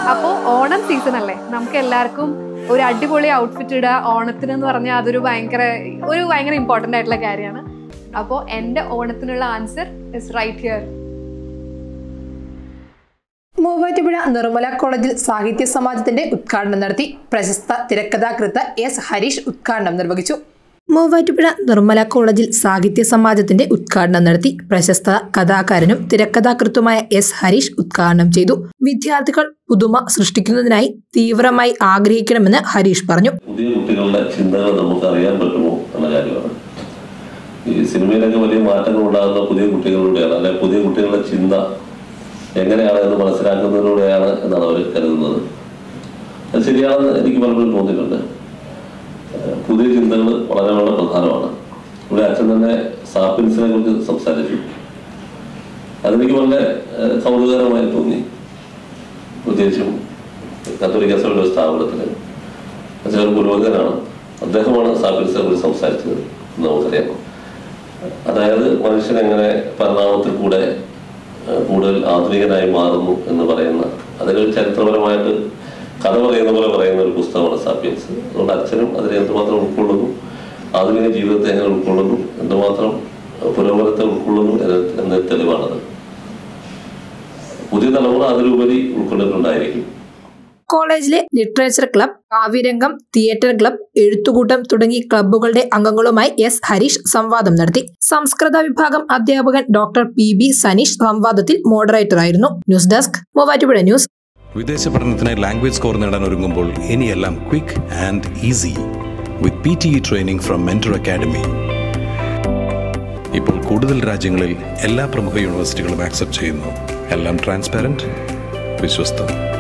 അപ്പോൾ ഓണം സീസൺ അല്ലേ നമുക്ക് എല്ലാവർക്കും ഒരു അടിപൊളി ഔട്ട്ഫിറ്റ് ഇടുക ഓണത്തിന് എന്ന് പറഞ്ഞാൽ അതൊരു ഭയങ്കര ഒരു ഭയങ്കര ഇമ്പോർട്ടൻ്റ് ആയിട്ടുള്ള കാര്യമാണ് അപ്പോൾ എൻ്റെ ഓണത്തിനുള്ള answer is right here Muvattupuzha Nirmala കോളേജിൽ സാഹിത്യ സമാജത്തിന്റെ ഉദ്ഘാടനം നടത്തി പ്രശസ്ത തിരക്കഥാകൃത്ത് എസ് ഹരീഷ് ഉദ്ഘാടനം നിർവഹിച്ചു മൂവാറ്റുപുഴ നിർമ്മല കോളേജിൽ സാഹിത്യ സമാജത്തിന്റെ ഉദ്ഘാടനം നടത്തി പ്രശസ്ത കഥാകാരനും തിരക്കഥാകൃത്തുമായ എസ് ഹരീഷ് ഉദ്ഘാടനം ചെയ്തു വിദ്യാർത്ഥികൾ പുതുമ സൃഷ്ടിക്കുന്നതിനായി തീവ്രമായി ആഗ്രഹിക്കണമെന്ന് ഹരീഷ് പറഞ്ഞു പുതിയ കുട്ടികളുടെ ചിന്തകൾ നമുക്ക് അറിയാൻ പറ്റുമോ എന്ന കാര്യമാണ് ഈ സിനിമയിലൊക്കെ വലിയ മാറ്റങ്ങൾ ഉണ്ടാകുന്ന പുതിയ കുട്ടികളിലൂടെയാണ് അല്ലെ പുതിയ കുട്ടികളുടെ ചിന്ത എങ്ങനെയാണ് എന്ന് മനസ്സിലാക്കുന്നതിലൂടെയാണ് എന്നാണ് അവർ കരുതുന്നത് അത് ശരിയാണെന്ന് എനിക്ക് പലപ്പോഴും തോന്നിയിട്ടുണ്ട് ഏഹ് പുതിയ ചിന്തകൾ വളരെ വളരെ പ്രധാനമാണ് ഇവിടെ അച്ഛൻ തന്നെ സാപ്പിൻസിനെ കുറിച്ച് സംസാരിച്ചു അതെനിക്ക് വളരെ ഏഹ് കൗതുകകരമായി തോന്നി പ്രത്യേകിച്ചും കത്തോലിക്ക സഭയുടെ ഒരു സ്ഥാപനത്തിന് അച്ഛൻ ഒരു പുരോഗതനാണ് അദ്ദേഹമാണ് സാപ്പിൻസിനെ കുറിച്ച് സംസാരിച്ചത് എന്ന് നമുക്കറിയാം അതായത് മനുഷ്യൻ എങ്ങനെ പരിണാമത്തിൽ കൂടെ ഏഹ് കൂടുതൽ ആധുനികനായി മാറുന്നു എന്ന് പറയുന്ന അതിനൊരു ചരിത്രപരമായിട്ട് കഥ പറയുന്ന പോലെ പറയുന്ന ഒരു പുസ്തകമാണ് സാപ്പിയൻസ് അതുകൊണ്ട് അച്ഛനും അതിനെ എന്തുമാത്രം ഉൾക്കൊള്ളുന്നു ആധുനിക ജീവിതത്തെ എങ്ങനെ ഉൾക്കൊള്ളുന്നു എന്തുമാത്രം പുരോഗമനത്തെ ഉൾക്കൊള്ളുന്നു എന്ന എന്ന തെളിവാണത് പുതിയ തലമുറ അതിലുപരി ഉൾക്കൊണ്ടിട്ടുണ്ടായിരിക്കും കോളേജിലെ ലിറ്ററേച്ചർ ക്ലബ് കാവ്യരംഗം തിയേറ്റർ ക്ലബ് എഴുത്തുകൂട്ടം തുടങ്ങി ക്ലബ്ബുകളുടെ അംഗങ്ങളുമായി എസ് ഹരീഷ് സംവാദം നടത്തി സംസ്കൃത വിഭാഗം അധ്യാപകൻ ഡോക്ടർ പി ബി സനീഷ് സംവാദത്തിൽ മോഡറേറ്ററായിരുന്നു ന്യൂസ് ഡെസ്ക് മൂവാറ്റുപുഴ ന്യൂസ് വിദേശ പഠനത്തിനായി ലാംഗ്വേജ് സ്കോർ നേടാൻ ഒരുങ്ങുമ്പോൾ ഇനിയെല്ലാം quick and easy with P T E training from mentor academy ഇപ്പോൾ കൂടുതൽ രാജ്യങ്ങളിൽ എല്ലാ പ്രമുഖ യൂണിവേഴ്സിറ്റികളും ആക്സെപ്റ്റ് ചെയ്യുന്നു എല്ലാം ട്രാൻസ്പാരന്റ് വിശ്വസ്തം